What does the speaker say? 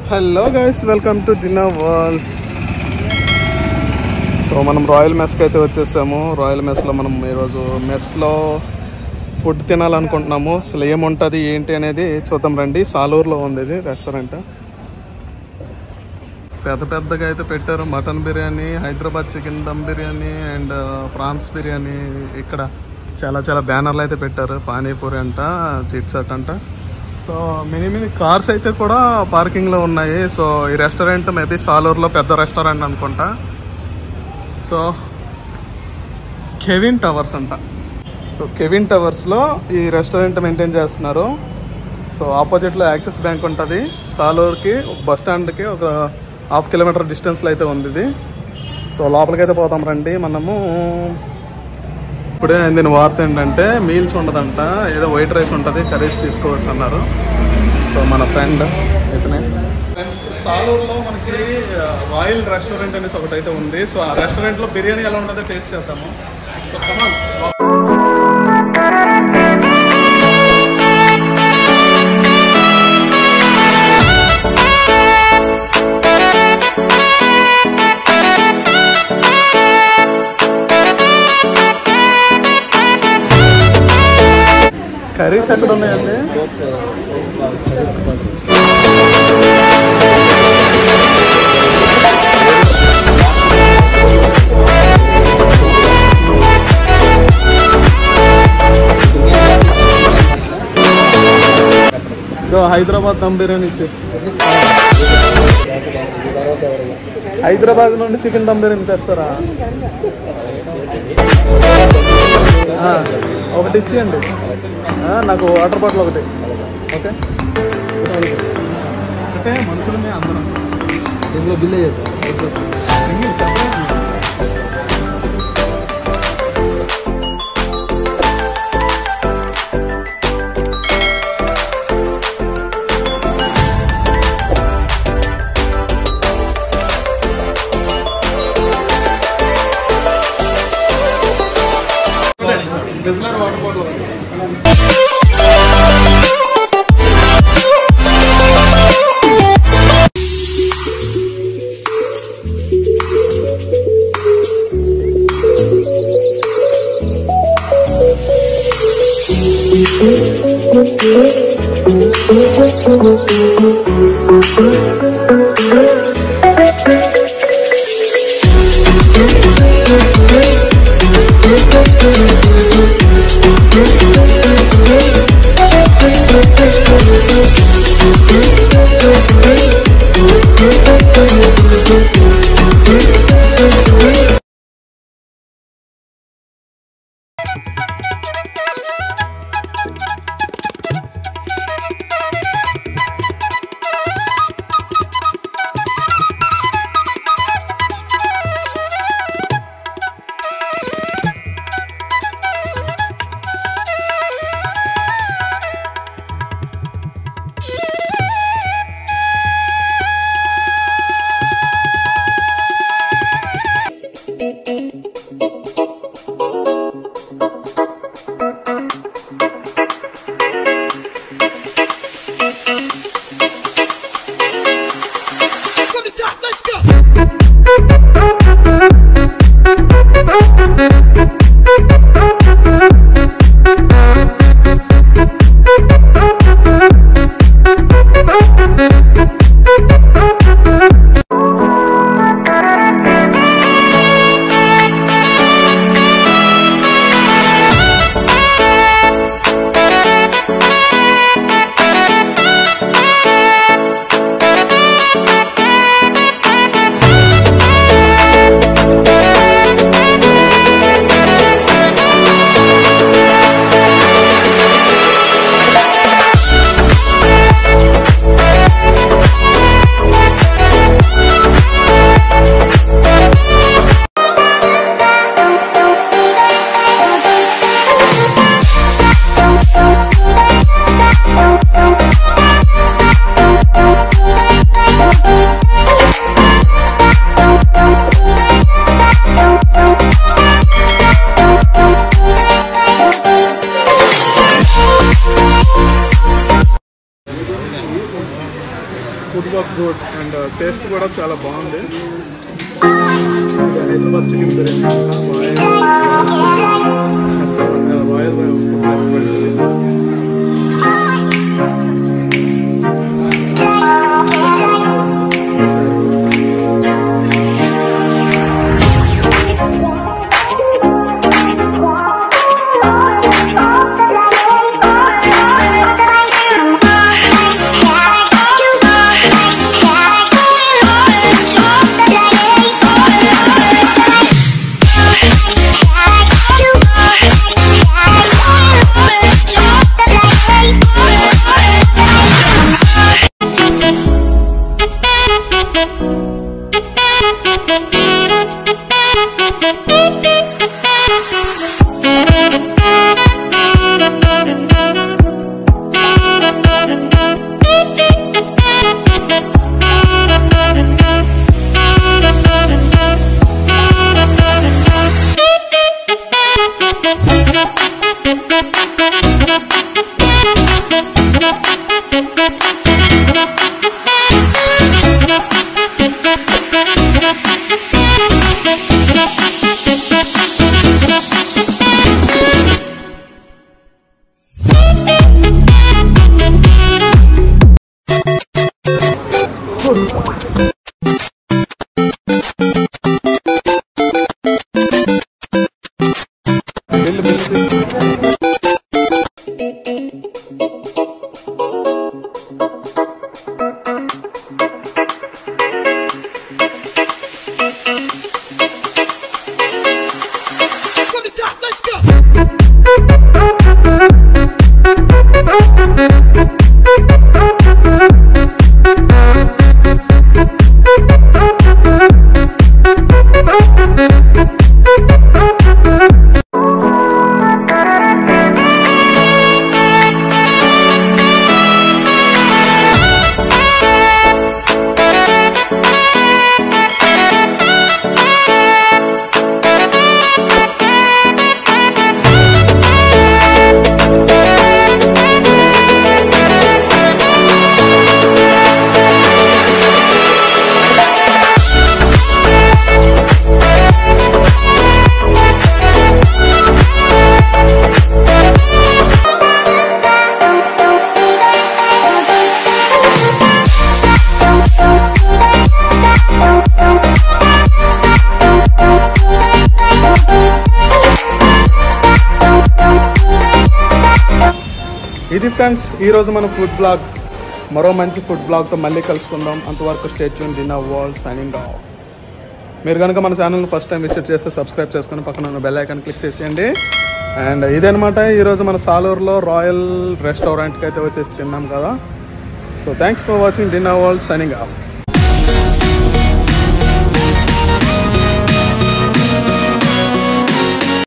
hello guys welcome to dinner world so మనం royal మెస్కి అయితే వచ్చేసాము రాయల్ మెస్లో మనం ఈరోజు మెస్లో ఫుడ్ తినాలనుకుంటున్నాము అసలు ఏముంటుంది ఏంటి అనేది చూద్దాం రండి సాలూరులో ఉంది ఇది రెస్టారెంట్ పెద్ద పెద్దగా అయితే పెట్టారు mutton biryani Hyderabad chicken dum biryani and prawns biryani ఇక్కడ చాలా చాలా బ్యానర్లు అయితే పెట్టారు పానీపూరి అంట చిట్ సట్ అంట సో మినీ మినీ కార్స్ అయితే కూడా పార్కింగ్లో ఉన్నాయి సో ఈ రెస్టారెంట్ మేబీ సాలూరులో పెద్ద రెస్టారెంట్ అనుకుంటా సో కెవిన్ టవర్స్ అంట సో కెవిన్ టవర్స్లో ఈ రెస్టారెంట్ మెయింటైన్ చేస్తున్నారు సో ఆపోజిట్లో యాక్సిస్ బ్యాంక్ ఉంటుంది సాలూరుకి బస్ స్టాండ్కి ఒక హాఫ్ కిలోమీటర్ డిస్టెన్స్లో అయితే ఉంది ఇది సో లోపలికి అయితే పోతాం రండి మనము ఇప్పుడే దీని వార్త ఏంటంటే మీల్స్ ఉండదంట ఏదో వైట్ రైస్ ఉంటుంది కర్రీస్ తీసుకోవచ్చు అన్నారు సో మన ఫ్రెండ్ ఇతనే ఫ్రెండ్స్ సాలూరులో మనకి రాయల్ రెస్టారెంట్ అనేసి ఒకటి అయితే ఉంది సో ఆ రెస్టారెంట్లో బిర్యానీ ఎలా ఉంటుందో టేస్ట్ చేద్దాము సో కమాన్ కర్రీస్ ఎక్కడ ఉన్నాయండి ఇదో హైదరాబాద్ దమ్ బిర్యానీ ఇచ్చి హైదరాబాద్ నుండి చికెన్ దమ్ బిర్యానీ తెస్తారా ఆ, ఒకటి ఇచ్చేయండి ఆ, నాకు వాటర్ బాటిల్ ఒకటి ఓకే అంటే మనుషులమే అందరం ఇందులో బిల్ చేద్దాం single separate Bisleri water bottle ఒకటి గుడ్ అండ్ టేస్ట్ కూడా చాలా బాగుంది ఇది Hyderabad chicken biryani royal royal food restaurant bill bill ఇది ఫ్రెండ్స్ ఈరోజు మన ఫుడ్ బ్లాగ్ మరో మంచి ఫుడ్ బ్లాగ్తో మళ్ళీ కలుసుకుందాం అంతవరకు స్టేట్ యూన్ డిన్ వరల్డ్ సైనింగ్ ఆఫ్ మీరు కనుక మన ఛానల్ని ఫస్ట్ టైం విజిట్ చేస్తే సబ్స్క్రైబ్ చేసుకుని పక్కన ఉన్న బెల్ ఐకాన్ క్లిక్ చేసేయండి అండ్ ఇదనమాట ఈరోజు మన సాలూరులో రాయల్ రెస్టారెంట్కి అయితే వచ్చేసి తిన్నాం కదా so thanks for watching dinner world signing of